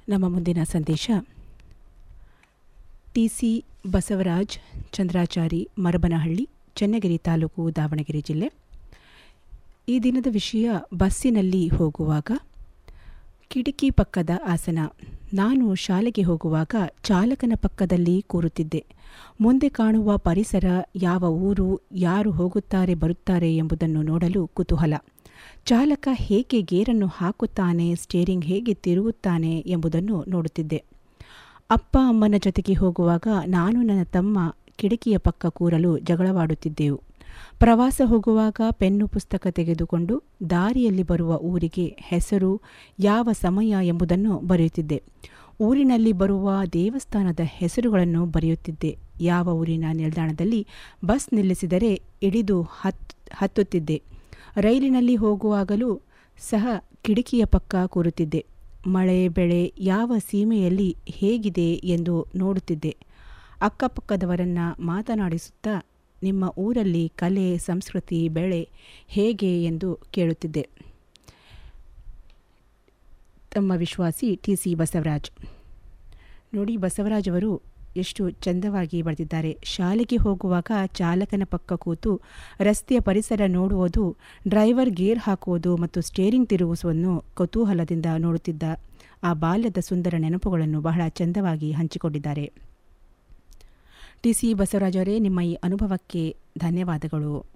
ನಮ್ಮ ಮುಂದಿನ ಸಂದೇಶ ಟಿ ಸಿ ಬಸವರಾಜ್ ಚಂದ್ರಾಚಾರಿ ಮರಬನಹಳ್ಳಿ ಚನ್ನಗಿರಿ ತಾಲೂಕು ದಾವಣಗೆರೆ ಜಿಲ್ಲೆ ಈ ದಿನದ ವಿಷಯ ಬಸ್ಸಿನಲ್ಲಿ ಹೋಗುವಾಗ ಕಿಟಕಿ ಪಕ್ಕದ ಆಸನ ನಾನು ಶಾಲೆಗೆ ಹೋಗುವಾಗ ಚಾಲಕನ ಪಕ್ಕದಲ್ಲಿ ಕೂರುತ್ತಿದ್ದೆ ಮುಂದೆ ಕಾಣುವ ಪರಿಸರ ಯಾವ ಊರು ಯಾರು ಹೋಗುತ್ತಾರೆ ಬರುತ್ತಾರೆ ಎಂಬುದನ್ನು ನೋಡಲು ಕುತೂಹಲ ಚಾಲಕ ಹೇಗೆ ಗೇರನ್ನು ಹಾಕುತ್ತಾನೆ ಸ್ಟೇರಿಂಗ್ ಹೇಗೆ ತಿರುಗುತ್ತಾನೆ ಎಂಬುದನ್ನು ನೋಡುತ್ತಿದ್ದೆ ಅಪ್ಪ ಅಮ್ಮನ ಜೊತೆಗೆ ಹೋಗುವಾಗ ನಾನು ನನ್ನ ತಮ್ಮ ಕಿಟಕಿಯ ಪಕ್ಕ ಕೂರಲು ಜಗಳವಾಡುತ್ತಿದ್ದೆವು ಪ್ರವಾಸ ಹೋಗುವಾಗ ಪೆನ್ನು ಪುಸ್ತಕ ತೆಗೆದುಕೊಂಡು ದಾರಿಯಲ್ಲಿ ಬರುವ ಊರಿಗೆ ಹೆಸರು ಯಾವ ಸಮಯ ಎಂಬುದನ್ನು ಬರೆಯುತ್ತಿದ್ದೆ ಊರಿನಲ್ಲಿ ಬರುವ ದೇವಸ್ಥಾನದ ಹೆಸರುಗಳನ್ನು ಬರೆಯುತ್ತಿದ್ದೆ ಯಾವ ಊರಿನ ನಿಲ್ದಾಣದಲ್ಲಿ ಬಸ್ ನಿಲ್ಲಿಸಿದರೆ ಇಳಿದು ಹತ್ ಹತ್ತುತ್ತಿದ್ದೆ ರೈಲಿನಲ್ಲಿ ಹೋಗುವಾಗಲೂ ಸಹ ಕಿಟಕಿಯ ಪಕ್ಕ ಕೂರುತ್ತಿದ್ದೆ ಮಳೆ ಬೆಳೆ ಯಾವ ಸೀಮೆಯಲ್ಲಿ ಹೇಗಿದೆ ಎಂದು ನೋಡುತ್ತಿದ್ದೆ ಅಕ್ಕಪಕ್ಕದವರನ್ನ ಮಾತನಾಡಿಸುತ್ತಾ ನಿಮ್ಮ ಊರಲ್ಲಿ ಕಲೆ ಸಂಸ್ಕೃತಿ ಬೆಳೆ ಹೇಗೆ ಎಂದು ಕೇಳುತ್ತಿದ್ದೆ ತಮ್ಮ ವಿಶ್ವಾಸಿ ಟಿ ಸಿ ಬಸವರಾಜ್ ನೋಡಿ ಬಸವರಾಜ್ ಅವರು ಎಷ್ಟು ಚಂದವಾಗಿ ಬರೆದಿದ್ದಾರೆ ಶಾಲೆಗೆ ಹೋಗುವಾಗ ಚಾಲಕನ ಪಕ್ಕ ಕೂತು ರಸ್ತೆಯ ಪರಿಸರ ನೋಡುವುದು ಡ್ರೈವರ್ ಗೇರ್ ಹಾಕುವುದು ಮತ್ತು ಸ್ಟೇರಿಂಗ್ ತಿರುಗಿಸುವನ್ನು ಕುತೂಹಲದಿಂದ ನೋಡುತ್ತಿದ್ದ ಆ ಬಾಲ್ಯದ ಸುಂದರ ನೆನಪುಗಳನ್ನು ಬಹಳ ಚಂದವಾಗಿ ಹಂಚಿಕೊಂಡಿದ್ದಾರೆ ಟಿ ಸಿ ಬಸವರಾಜ್ ಅವರೇ ನಿಮ್ಮ ಈ ಅನುಭವಕ್ಕೆ ಧನ್ಯವಾದಗಳು